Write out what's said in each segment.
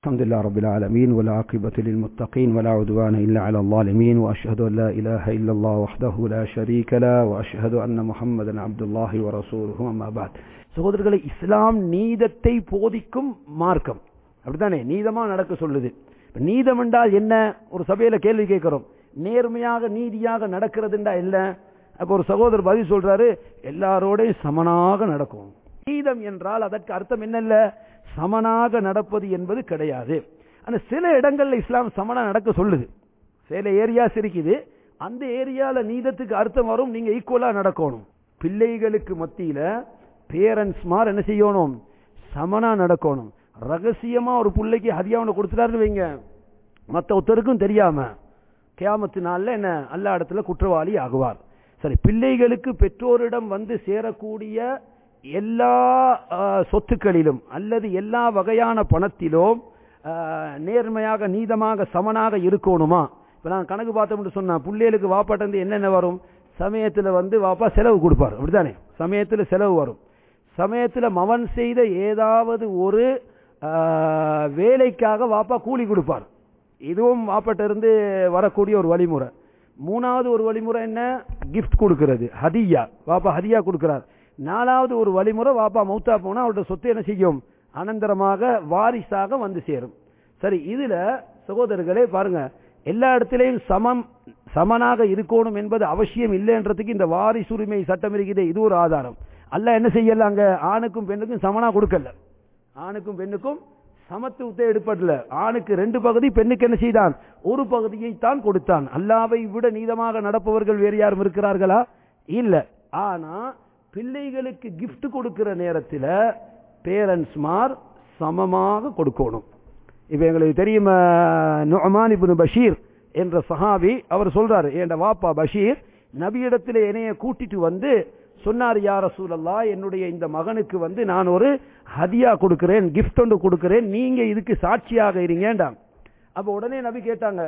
الحمد لله رب العالمين والعاقبة للمتقين ولا عدوان إلا على الظالمين وأشهد أن لا إله إلا الله وحده لا شريك له وأشهد أن محمدا عبد الله ورسوله أما بعد சகோதரர்களை இஸ்லாம் நீதத்தை போதிக்கும் மார்க்கம் அப்படித்தானே நீதமா நடக்க சொல்லுது நீதம் என்றால் என்ன ஒரு சபையில கேள்வி கேட்கிறோம் நேர்மையாக நீதியாக நடக்கிறதுண்டா இல்ல அப்ப ஒரு சகோதரர் பதில் சொல்றாரு எல்லாரோடையும் சமனாக நடக்கும் நீதம் என்றால் அதற்கு அர்த்தம் என்னல்ல சமனாக நடப்பது என்பது கிடையாது ஆனா சில இடங்கள்ல இஸ்லாம் சமனா நடக்க சொல்லுது சில ஏரியாஸ் இருக்குது அந்த ஏரியால நீதத்துக்கு அர்த்தம் வரும் நீங்க ஈக்குவலா நடக்கணும் பிள்ளைகளுக்கு மத்தியில பேரண்ட்ஸ் மார் என்ன செய்யணும் சமனா நடக்கணும் ரகசியமா ஒரு பிள்ளைக்கு ஹதியாவனை கொடுத்துட்டாருன்னு வைங்க மத்த ஒருத்தருக்கும் தெரியாம கேமத்து நாள்ல என்ன அல்ல இடத்துல குற்றவாளி ஆகுவார் சரி பிள்ளைகளுக்கு பெற்றோரிடம் வந்து சேரக்கூடிய எல்லா சொத்துக்களிலும் அல்லது எல்லா வகையான பணத்திலும் நேர்மையாக நீதமாக சமனாக இருக்கணுமா இப்ப நான் கணக்கு பார்த்தோம்னு சொன்னா பிள்ளைகளுக்கு வாப்பாட்டு என்னென்ன வரும் சமயத்துல வந்து வாப்பா செலவு கொடுப்பார் அப்படித்தானே சமயத்துல செலவு வரும் சமயத்துல மவன் செய்த ஏதாவது ஒரு வேலைக்காக வாப்பா கூலி கொடுப்பார் இதுவும் வாப்பாட்ட இருந்து வரக்கூடிய ஒரு வழிமுறை மூணாவது ஒரு வழிமுறை என்ன கிஃப்ட் கொடுக்கிறது ஹதியா வாப்பா ஹதியா கொடுக்கிறார் நாலாவது ஒரு வழிமுறை வாப்பா மௌத்தா போனா அவருடைய சொத்து என்ன செய்யும் அனந்தரமாக வாரிசாக வந்து சேரும் சரி இதுல சகோதரர்களே பாருங்க எல்லா இடத்திலையும் சமம் சமனாக இருக்கணும் என்பது அவசியம் இல்லைன்றதுக்கு இந்த வாரிசுரிமை சட்டம் இருக்குது இது ஒரு ஆதாரம் அல்ல என்ன செய்யல அங்க ஆணுக்கும் பெண்ணுக்கும் சமனா கொடுக்கல ஆணுக்கும் பெண்ணுக்கும் சமத்துவத்தை எடுப்படல ஆணுக்கு ரெண்டு பகுதி பெண்ணுக்கு என்ன செய்தான் ஒரு பகுதியை தான் கொடுத்தான் அல்லாவை விட நீதமாக நடப்பவர்கள் வேறு யாரும் இருக்கிறார்களா இல்ல ஆனா பிள்ளைகளுக்கு கிஃப்ட் கொடுக்கிற நேரத்தில் பேரண்ட்ஸ் மார் சமமாக கொடுக்கணும் இப்ப எங்களுக்கு தெரியும் நுமான் இப்னு பஷீர் என்ற சஹாபி அவர் சொல்றாரு என் வாப்பா பஷீர் நபியிடத்தில் என்னைய கூட்டிட்டு வந்து சொன்னார் யார சூழல்லா என்னுடைய இந்த மகனுக்கு வந்து நான் ஒரு ஹதியா கொடுக்கிறேன் கிஃப்ட் ஒன்று கொடுக்கிறேன் நீங்க இதுக்கு சாட்சியாக இருங்கேண்டாம் அப்ப உடனே நபி கேட்டாங்க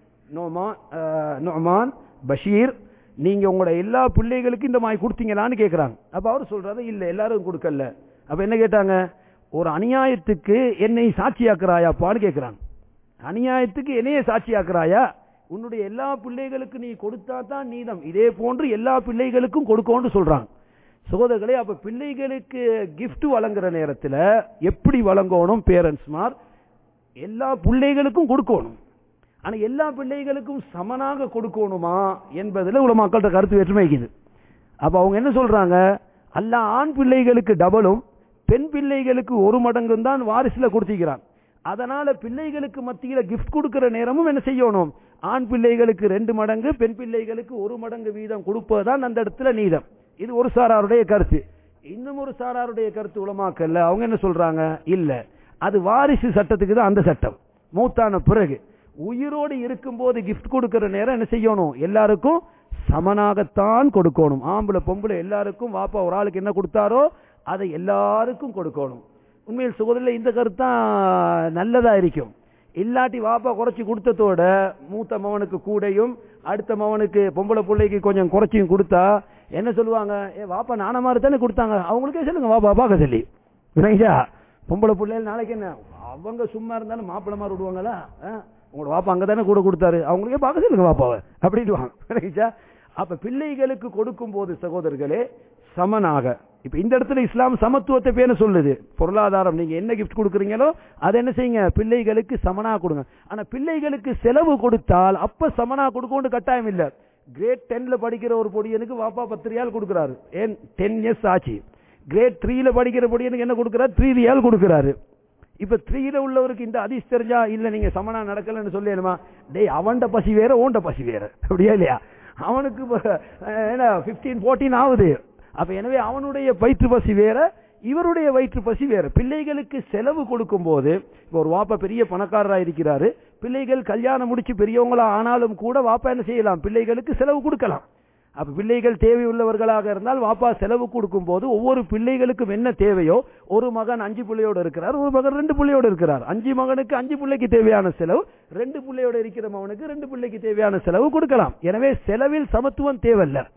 நோமான் பஷீர் நீங்க உங்களோட எல்லா பிள்ளைகளுக்கும் இந்த மாதிரி கொடுத்தீங்களான்னு கேட்கிறாங்க அப்ப அவர் சொல்றாரு இல்ல எல்லாரும் கொடுக்கல அப்ப என்ன கேட்டாங்க ஒரு அநியாயத்துக்கு என்னை சாட்சியாக்குறாயாப்பான்னு கேட்கிறாங்க அநியாயத்துக்கு என்னைய சாட்சியாக்குறாயா உன்னுடைய எல்லா பிள்ளைகளுக்கு நீ கொடுத்தா தான் நீதம் இதே போன்று எல்லா பிள்ளைகளுக்கும் கொடுக்கணும்னு சொல்றாங்க சகோதரர்களே அப்ப பிள்ளைகளுக்கு கிஃப்ட் வழங்குற நேரத்தில் எப்படி வழங்கணும் பேரண்ட்ஸ்மார் எல்லா பிள்ளைகளுக்கும் கொடுக்கணும் ஆனா எல்லா பிள்ளைகளுக்கும் சமனாக கொடுக்கணுமா என்பதுல உள்ள மக்கள்கிட்ட கருத்து வேற்றுமை இருக்குது அப்ப அவங்க என்ன சொல்றாங்க அல்ல ஆண் பிள்ளைகளுக்கு டபுளும் பெண் பிள்ளைகளுக்கு ஒரு மடங்கும் தான் வாரிசுல கொடுத்திக்கிறான் அதனால பிள்ளைகளுக்கு மத்தியில கிஃப்ட் கொடுக்கிற நேரமும் என்ன செய்யணும் ஆண் பிள்ளைகளுக்கு ரெண்டு மடங்கு பெண் பிள்ளைகளுக்கு ஒரு மடங்கு வீதம் கொடுப்பதுதான் அந்த இடத்துல நீதம் இது ஒரு சாராருடைய கருத்து இன்னும் ஒரு சாராருடைய கருத்து உலமாக்கல்ல அவங்க என்ன சொல்றாங்க இல்ல அது வாரிசு சட்டத்துக்கு தான் அந்த சட்டம் மூத்தான பிறகு உயிரோடு இருக்கும்போது கிஃப்ட் கொடுக்கிற நேரம் என்ன செய்யணும் எல்லாருக்கும் சமனாகத்தான் கொடுக்கணும் ஆம்பளை பொம்பளை எல்லாருக்கும் வாப்பா ஒரு ஆளுக்கு என்ன கொடுத்தாரோ அதை எல்லாருக்கும் கொடுக்கணும் உண்மையில் சுகதில் இந்த கருத்தான் நல்லதா இருக்கும் இல்லாட்டி வாப்பா குறைச்சி கொடுத்ததோட மூத்த மவனுக்கு கூடையும் அடுத்த மவனுக்கு பொம்பளை பிள்ளைக்கு கொஞ்சம் குறைச்சியும் கொடுத்தா என்ன சொல்லுவாங்க ஏ வாப்பா நான மாதிரி தானே கொடுத்தாங்க அவங்களுக்கே சொல்லுங்க வாப்பா பார்க்க சொல்லி வினங்கா பொம்பளை பிள்ளைகள் நாளைக்கு என்ன அவங்க சும்மா இருந்தாலும் மாப்பிள்ள மாதிரி விடுவாங்களா உங்களோட வாப்பா அங்க தானே கூட கொடுத்தாரு அவங்களுக்கே பார்க்க சொல்லுங்க வாப்பாவை அப்படின்ட்டு அப்ப பிள்ளைகளுக்கு கொடுக்கும் போது சகோதரர்களே சமனாக இப்ப இந்த இடத்துல இஸ்லாம் சமத்துவத்தை பேன சொல்லுது பொருளாதாரம் நீங்க என்ன கிஃப்ட் கொடுக்குறீங்களோ அதை என்ன செய்யுங்க பிள்ளைகளுக்கு சமனா கொடுங்க ஆனா பிள்ளைகளுக்கு செலவு கொடுத்தால் அப்ப சமனா கொடுக்கணும் கட்டாயம் இல்ல கிரேட் டென்ல படிக்கிற ஒரு பொடியனுக்கு வாப்பா பத்து ரியால் கொடுக்குறாரு ஏன் டென் இயர்ஸ் ஆச்சு கிரேட் த்ரீல படிக்கிற பொடியனுக்கு என்ன கொடுக்குறாரு த்ரீ ரியால் கொடுக்குறாரு இப்ப த்ரீல உள்ளவருக்கு இந்த அதிஸ் தெரிஞ்சா இல்ல நீங்க சமனா நடக்கலன்னு சொல்லணுமா டேய் அவன்ட பசி வேற ஓண்ட பசி வேற அப்படியா இல்லையா அவனுக்கு என்ன பிப்டீன் போர்டீன் ஆகுது அப்ப எனவே அவனுடைய வயிற்று பசி வேற இவருடைய வயிற்று பசி வேற பிள்ளைகளுக்கு செலவு கொடுக்கும் போது ஒரு வாப்பா பெரிய பணக்காரரா இருக்கிறாரு பிள்ளைகள் கல்யாணம் முடிச்சு பெரியவங்களா ஆனாலும் கூட வாப்பா என்ன செய்யலாம் பிள்ளைகளுக்கு செலவு கொடுக்கலாம் அப்ப பிள்ளைகள் தேவையுள்ளவர்களாக இருந்தால் வாப்பா செலவு கொடுக்கும் போது ஒவ்வொரு பிள்ளைகளுக்கும் என்ன தேவையோ ஒரு மகன் அஞ்சு பிள்ளையோடு இருக்கிறார் ஒரு மகன் ரெண்டு பிள்ளையோடு இருக்கிறார் அஞ்சு மகனுக்கு அஞ்சு பிள்ளைக்கு தேவையான செலவு ரெண்டு பிள்ளையோடு இருக்கிற மகனுக்கு ரெண்டு பிள்ளைக்கு தேவையான செலவு கொடுக்கலாம் எனவே செலவில் சமத்துவம் தேவையில்லை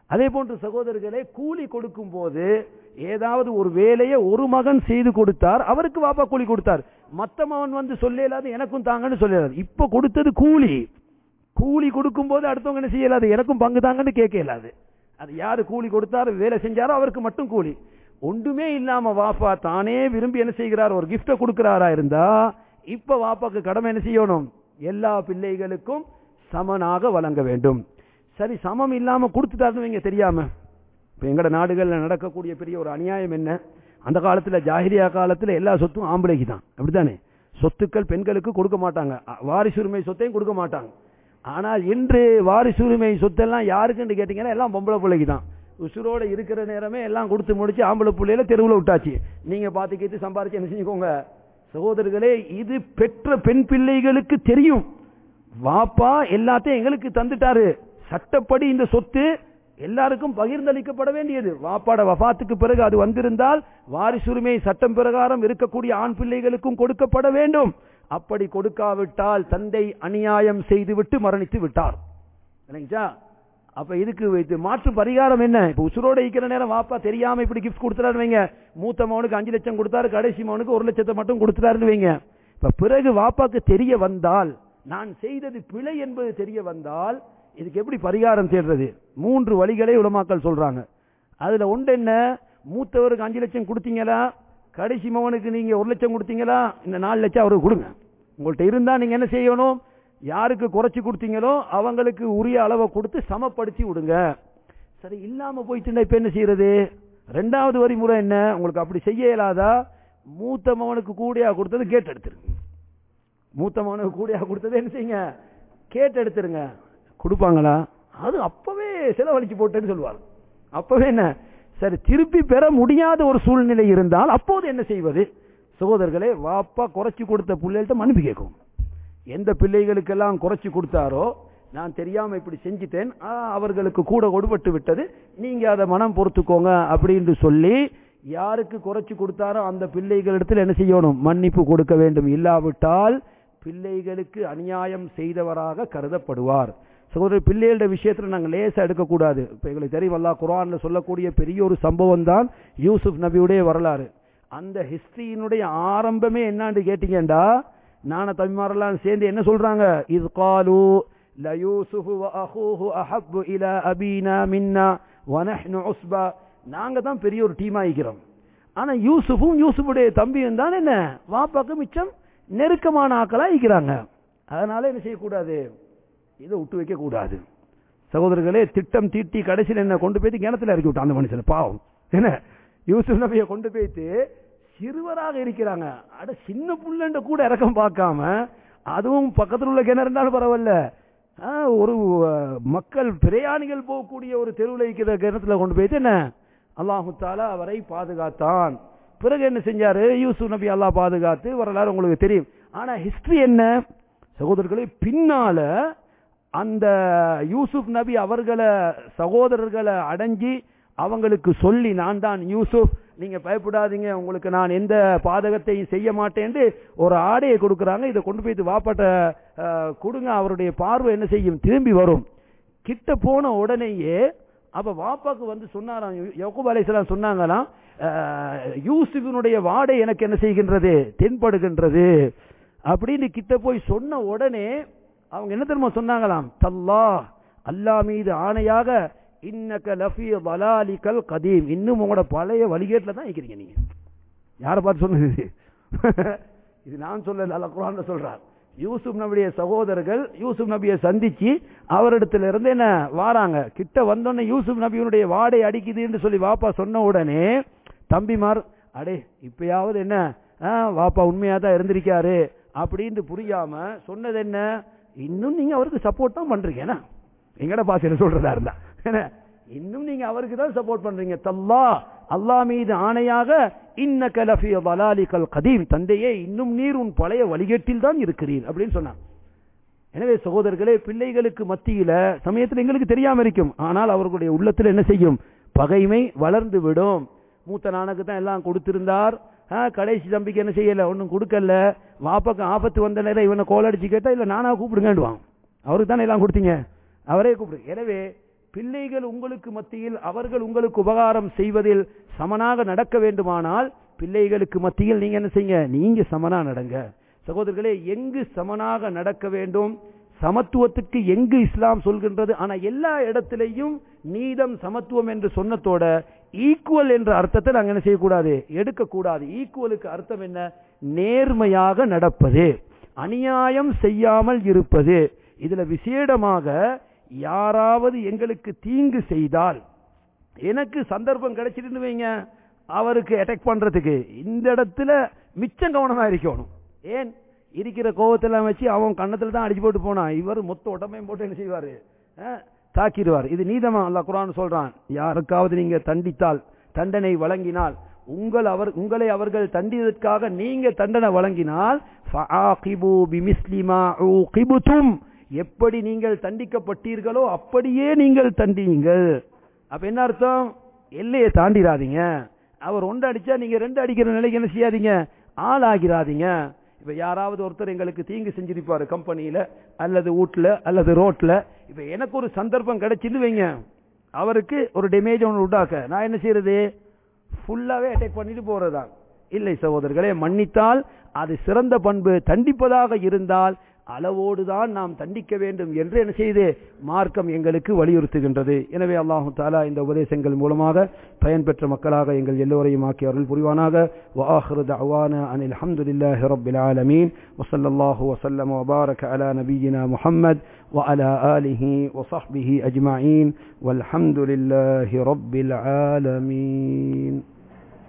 அதே போன்று சகோதரர்களே கூலி கொடுக்கும் போது ஏதாவது ஒரு வேலையை ஒரு மகன் செய்து கொடுத்தார் அவருக்கு வாப்பா கூலி கொடுத்தார் மத்த மகன் வந்து சொல்லலாது எனக்கும் தாங்கன்னு சொல்லலாது இப்ப கொடுத்தது கூலி கூலி கொடுக்கும் போது அடுத்தவங்க என்ன செய்யலாது எனக்கும் பங்கு தாங்கன்னு கேட்க இயலாது அது யாரு கூலி கொடுத்தாரு வேலை செஞ்சாரோ அவருக்கு மட்டும் கூலி ஒன்றுமே இல்லாம வாப்பா தானே விரும்பி என்ன செய்கிறார் ஒரு கிஃப்ட கொடுக்கிறாரா இருந்தா இப்ப வாப்பாக்கு கடமை என்ன செய்யணும் எல்லா பிள்ளைகளுக்கும் சமனாக வழங்க வேண்டும் சரி சமம் இல்லாம கொடுத்துட்டாருன்னு வைங்க தெரியாம இப்ப எங்கட நாடுகள்ல நடக்கக்கூடிய பெரிய ஒரு அநியாயம் என்ன அந்த காலத்துல ஜாகிரியா காலத்துல எல்லா சொத்தும் ஆம்பளைக்கு தான் அப்படித்தானே சொத்துக்கள் பெண்களுக்கு கொடுக்க மாட்டாங்க அ- வாரிசுரிமை சொத்தையும் கொடுக்க மாட்டாங்க ஆனால் இன்று வாரிசுரிமை சொத்தெல்லாம் யாருக்குன்னு கேட்டீங்கன்னா எல்லாம் பொம்பளை பிள்ளைக்கு தான் உசுரோட இருக்கிற நேரமே எல்லாம் கொடுத்து முடிச்சு ஆம்பளை பிள்ளையில தெருவில் விட்டாச்சு நீங்க பார்த்து கேட்டு சம்பாரிச்சு என்ன செஞ்சுக்கோங்க சகோதரர்களே இது பெற்ற பெண் பிள்ளைகளுக்கு தெரியும் வாப்பா எல்லாத்தையும் எங்களுக்கு தந்துட்டாரு சட்டப்படி இந்த சொத்து எல்லாருக்கும் பகிர்ந்தளிக்கப்பட வேண்டியது வாப்பாட வபாத்துக்கு பிறகு அது வந்திருந்தால் வாரிசுரிமை சட்டம் பிரகாரம் இருக்கக்கூடிய ஆண் பிள்ளைகளுக்கும் கொடுக்கப்பட வேண்டும் அப்படி கொடுக்காவிட்டால் தந்தை அநியாயம் செய்துவிட்டு மரணித்து விட்டார் இல்லைங்களா அப்ப இதுக்கு இது மாற்று பரிகாரம் என்ன இப்ப உசுரோட இருக்கிற நேரம் வாப்பா தெரியாம இப்படி கிஃப்ட் கொடுத்துறாரு வைங்க மூத்த மகனுக்கு அஞ்சு லட்சம் கொடுத்தாரு கடைசி மகனுக்கு ஒரு லட்சத்தை மட்டும் கொடுத்துறாருன்னு வைங்க இப்ப பிறகு வாப்பாக்கு தெரிய வந்தால் நான் செய்தது பிழை என்பது தெரிய வந்தால் இதுக்கு எப்படி பரிகாரம் தேடுறது மூன்று வழிகளை உலமாக்கள் சொல்றாங்க அதுல ஒன்று என்ன மூத்தவருக்கு அஞ்சு லட்சம் கொடுத்தீங்களா கடைசி மகனுக்கு நீங்க ஒரு லட்சம் கொடுத்தீங்களா இந்த நாலு லட்சம் அவருக்கு கொடுங்க உங்கள்ட்ட இருந்தா நீங்க என்ன செய்யணும் யாருக்கு குறைச்சு கொடுத்தீங்களோ அவங்களுக்கு உரிய அளவை கொடுத்து சமப்படுத்தி விடுங்க சரி இல்லாம போயிட்டு இப்ப என்ன செய்யறது ரெண்டாவது வரிமுறை என்ன உங்களுக்கு அப்படி செய்ய இயலாதா மூத்த மகனுக்கு கூடியா கொடுத்தது கேட்டு எடுத்துருங்க மூத்த மகனுக்கு கூடியா கொடுத்தது என்ன செய்யுங்க கேட்டு எடுத்துருங்க கொடுப்பாங்களா அது அப்பவே செலவழிச்சு போட்டேன்னு சொல்லுவாங்க அப்பவே என்ன சரி திருப்பி பெற முடியாத ஒரு சூழ்நிலை இருந்தால் அப்போது என்ன செய்வது சகோதரர்களே வாப்பா குறைச்சு கொடுத்த பிள்ளைகள்ட்ட மன்னிப்பு கேட்கும் எந்த பிள்ளைகளுக்கெல்லாம் குறைச்சு கொடுத்தாரோ நான் தெரியாம இப்படி செஞ்சிட்டேன் ஆ, அவர்களுக்கு கூட கொடுபட்டு விட்டது நீங்க அதை மனம் பொறுத்துக்கோங்க அப்படின்னு சொல்லி யாருக்கு குறைச்சு கொடுத்தாரோ அந்த பிள்ளைகளிடத்தில் என்ன செய்யணும் மன்னிப்பு கொடுக்க வேண்டும் இல்லாவிட்டால் பிள்ளைகளுக்கு அநியாயம் செய்தவராக கருதப்படுவார் சகோதரர் பிள்ளைகளோட விஷயத்துல நாங்க லேசா எடுக்கக்கூடாது இப்ப எங்களுக்கு தெரியும் அல்லாஹ் குர்ஆன்ல சொல்லக்கூடிய பெரிய ஒரு சம்பவம் தான் யூசுப் நபியுடைய வரலாறு அந்த ஹிஸ்டரியினுடைய ஆரம்பமே என்னான்னு கேட்டீங்கடா நான தம்பிமாரெல்லாம் சேர்ந்து என்ன சொல்றாங்க இது காலு ليوسف وأخوه أحب إلى أبينا منا ونحن عصبة நாங்க தான் பெரிய ஒரு டீம் ஆகிக்கிறோம் ஆனா யூசுஃபும் யூசுஃபுடைய தம்பியும் தான் என்ன வாப்பாக்கு மிச்சம் நெருக்கமான ஆக்களா இருக்கிறாங்க அதனால என்ன செய்யக்கூடாது இதை விட்டு வைக்க கூடாது சகோதரர்களே திட்டம் தீட்டி கடைசியில் என்ன கொண்டு போயிட்டு கிணத்துல இறக்கி விட்டான் அந்த மனுஷன் பாவம் என்ன யூசுப் நபியை கொண்டு போயிட்டு சிறுவராக இருக்கிறாங்க அட சின்ன புள்ளண்ட கூட இறக்கம் பார்க்காம அதுவும் பக்கத்தில் உள்ள கிணறு இருந்தாலும் பரவாயில்ல ஆ, ஒரு அஹ், மக்கள் பிரயாணிகள் போகக்கூடிய ஒரு தெருவில் இருக்கிற கிணத்துல கொண்டு போயிட்டு என்ன அல்லாஹு தாலா அவரை பாதுகாத்தான் பிறகு என்ன செஞ்சாரு யூசுப் நபி அல்லாஹ் பாதுகாத்து வரலாறு உங்களுக்கு தெரியும் ஆனா ஹிஸ்டரி என்ன சகோதரர்களே பின்னால அந்த யூசுப் நபி அவர்களை சகோதரர்களை அடைஞ்சி அவங்களுக்கு சொல்லி நான் தான் யூசுப் நீங்க பயப்படாதீங்க உங்களுக்கு நான் எந்த பாதகத்தையும் செய்ய மாட்டேன்னு ஒரு ஆடையை கொடுக்கறாங்க இதை கொண்டு போய் வாப்பாட்ட அஹ், கொடுங்க அவருடைய பார்வை என்ன செய்யும் திரும்பி வரும் கிட்ட போன உடனேயே அப்ப வாப்பாக்கு வந்து சொன்னாராம் யக்கூப் அலைஹிஸ்ஸலாம் சொன்னாங்களாம் அஹ், யூசுஃபினுடைய வாடை எனக்கு என்ன செய்கின்றது தென்படுகின்றது அப்படின்னு கிட்ட போய் சொன்ன உடனே அவங்க என்ன தெரியுமா சொன்னாங்களாம் தல்லா அல்லாஹ் மீது ஆணையாக இன்னக லஃபி வலாலிக்கல் கதீம் இன்னும் உங்களோட பழைய வழிகேட்டில் தான் இருக்கிறீங்க நீங்க யாரை பார்த்து சொன்னது இது? இது நான் சொல்லல அல்ல குரான்ல சொல்றார் யூசுப் நபியுடைய சகோதரர்கள் யூசுப் நபியை சந்திச்சு அவரிடத்துல இருந்து என்ன வாராங்க கிட்ட வந்தோடனே யூசுப் நபியினுடைய வாடை அடிக்குதுன்னு சொல்லி வாப்பா சொன்ன உடனே தம்பிமார் அடே இப்பயாவது என்ன ஆ, வாப்பா உண்மையா தான் இருந்திருக்காரு அப்படின்னு புரியாம சொன்னது என்ன இன்னும் நீங்க அவருக்கு சப்போர்ட் தான் பண்றீங்க என்ன எங்கட பாசையில சொல்றதா இருந்தா என்ன இன்னும் நீங்க அவருக்கு தான் சப்போர்ட் பண்றீங்க தல்லா அல்லாஹ் மீது ஆணையாக இன்னக லஃபி வலாலிகல் கதீம் தந்தையே இன்னும் நீர் உன் பழைய வழிகேட்டில் தான் இருக்கிறீர் அப்படின்னு சொன்னான் எனவே சகோதரர்களே பிள்ளைகளுக்கு மத்தியில சமயத்தில் எங்களுக்கு தெரியாம இருக்கும் ஆனால் அவர்களுடைய உள்ளத்தில் என்ன செய்யும் பகைமை வளர்ந்து விடும் மூத்த நானுக்கு தான் எல்லாம் கொடுத்திருந்தார் ஆ, கடைசி தம்பிக்கு என்ன செய்யல ஒன்றும் கொடுக்கல வாப்பாக்கு ஆபத்து வந்த நேரம் இவனை கோல் அடிச்சு கேட்டா இல்ல நானா கூப்பிடுங்கன்னுவான் அவருக்கு தானே எல்லாம் கொடுத்தீங்க அவரே கூப்பிடு எனவே பிள்ளைகள் உங்களுக்கு மத்தியில் அவர்கள் உங்களுக்கு உபகாரம் செய்வதில் சமனாக நடக்க வேண்டுமானால் பிள்ளைகளுக்கு மத்தியில் நீங்க என்ன செய்யுங்க நீங்க சமனா நடங்க சகோதரர்களே எங்கு சமனாக நடக்க வேண்டும் சமத்துவத்துக்கு எங்கு இஸ்லாம் சொல்கின்றது ஆனா எல்லா இடத்திலையும் நீதம் சமத்துவம் என்று சொன்னதோட ஈக்குவல் என்ற அர்த்தத்தை நாங்க என்ன செய்யக்கூடாது எடுக்கக்கூடாது ஈக்குவலுக்கு அர்த்தம் என்ன நேர்மையாக நடப்பது அநியாயம் செய்யாமல் இருப்பது இதுல விசேடமாக யாராவது எங்களுக்கு தீங்கு செய்தால் எனக்கு சந்தர்ப்பம் கிடைச்சிட்டு வைங்க அவருக்கு அட்டாக் பண்றதுக்கு இந்த இடத்துல மிச்சம் கவனமா இருக்கணும் ஏன் இருக்கிற கோவத்தெல்லாம் வச்சு அவன் கண்ணத்துல தான் அடிச்சு போட்டு போனான் இவர் மொத்த உடம்பையும் போட்டு என்ன செய்வாரு அஹ், தாக்கிடுவார் இது நீதமா அல்லாஹ் குர்ஆன் சொல்றான் யாருக்காவது நீங்க தண்டித்தால் தண்டனை வழங்கினால் உங்கள் அவர் உங்களை அவர்கள் தண்டியதற்காக நீங்க தண்டனை வழங்கினால் ஃபஆகிபு பிமிஸ்லி மா ஊகிபுதும் எப்படி நீங்கள் தண்டிக்கப்பட்டீர்களோ அப்படியே நீங்கள் தண்டியுங்கள் அப்ப என்ன அர்த்தம் எல்லையை தாண்டிராதீங்க அவர் ஒன்று அடிச்சா நீங்க ரெண்டு அடிக்கிற நிலைக்கு என்ன செய்யாதீங்க ஆளாகிறாதீங்க இப்ப யாராவது ஒருத்தர் எங்களுக்கு தீங்கு செஞ்சிருப்பாரு கம்பெனியில அல்லது வீட்டுல அல்லது ரோட்ல இப்ப எனக்கு ஒரு சந்தர்ப்பம் கிடைச்சின்னு வைங்க அவருக்கு ஒரு டேமேஜ் ஒன்று உண்டாக்க நான் என்ன செய்யறது ஃபுல்லாவே அட்டாக் பண்ணிட்டு போறதுதான் இல்லை சகோதரர்களே மன்னித்தால் அது சிறந்த பண்பு தண்டிப்பதாக இருந்தால் அளவோடுதான் நாம் தண்டிக்க வேண்டும் என்று என்ன செய்து மார்க்கம் எங்களுக்கு வலியுறுத்துகின்றது எனவே அல்லாஹு தாலா இந்த உபதேசங்கள் மூலமாக பயன்பெற்ற மக்களாக எங்கள் எல்லோரையும் ஆக்கி அருள் புரிவானாக وآخر دعوانا أن الحمد لله رب العالمين وصلى الله وسلم وبارك على نبينا محمد وعلى آله وصحبه أجمعين والحمد لله رب العالمين